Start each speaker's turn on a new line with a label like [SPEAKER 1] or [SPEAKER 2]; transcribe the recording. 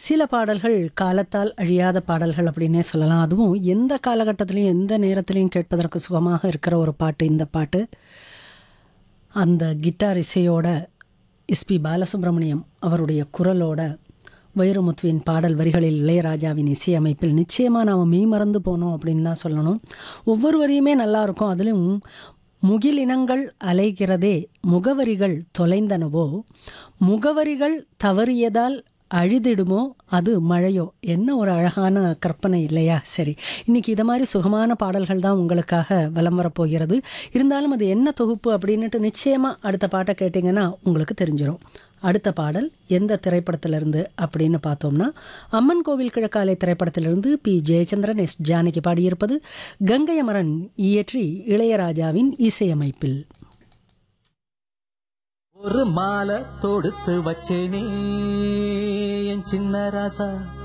[SPEAKER 1] சில பாடல்கள் காலத்தால் அழியாத பாடல்கள் அப்படின்னே சொல்லலாம் அதுவும் எந்த காலகட்டத்திலையும் எந்த நேரத்திலையும் கேட்பதற்கு சுகமாக இருக்கிற ஒரு பாட்டு இந்த பாட்டு அந்த கிட்டார் இசையோட எஸ்பி பாலசுப்ரமணியம் அவருடைய குரலோட வைரமுத்துவின் பாடல் வரிகளில் இளையராஜாவின் இசையமைப்பில் நிச்சயமாக நாம் மெய்மறந்து போனோம் அப்படின்னு தான் சொல்லணும் ஒவ்வொரு வரியுமே நல்லா இருக்கும் அதிலும் முகிலினங்கள் அலைகிறதே முகவரிகள் தொலைந்தனவோ முகவரிகள் தவறியதால் அழிதிடுமோ அது மழையோ என்ன ஒரு அழகான கற்பனை இல்லையா சரி இன்னைக்கு இதை மாதிரி சுகமான பாடல்கள் தான் உங்களுக்காக வலம் வரப்போகிறது இருந்தாலும் அது என்ன தொகுப்பு அப்படின்னுட்டு நிச்சயமாக அடுத்த பாட்டை கேட்டிங்கன்னா உங்களுக்கு தெரிஞ்சிடும் அடுத்த பாடல் எந்த திரைப்படத்திலிருந்து அப்படின்னு பார்த்தோம்னா அம்மன் கோவில் கிழக்காலை திரைப்படத்திலிருந்து பி ஜெயச்சந்திரன் எஸ் ஜானகி பாடியிருப்பது கங்கை அமரன் இயற்றி இளையராஜாவின் இசையமைப்பில்
[SPEAKER 2] ஒரு மாலை தொடுத்து வச்சேனே என் சின்ன ராசா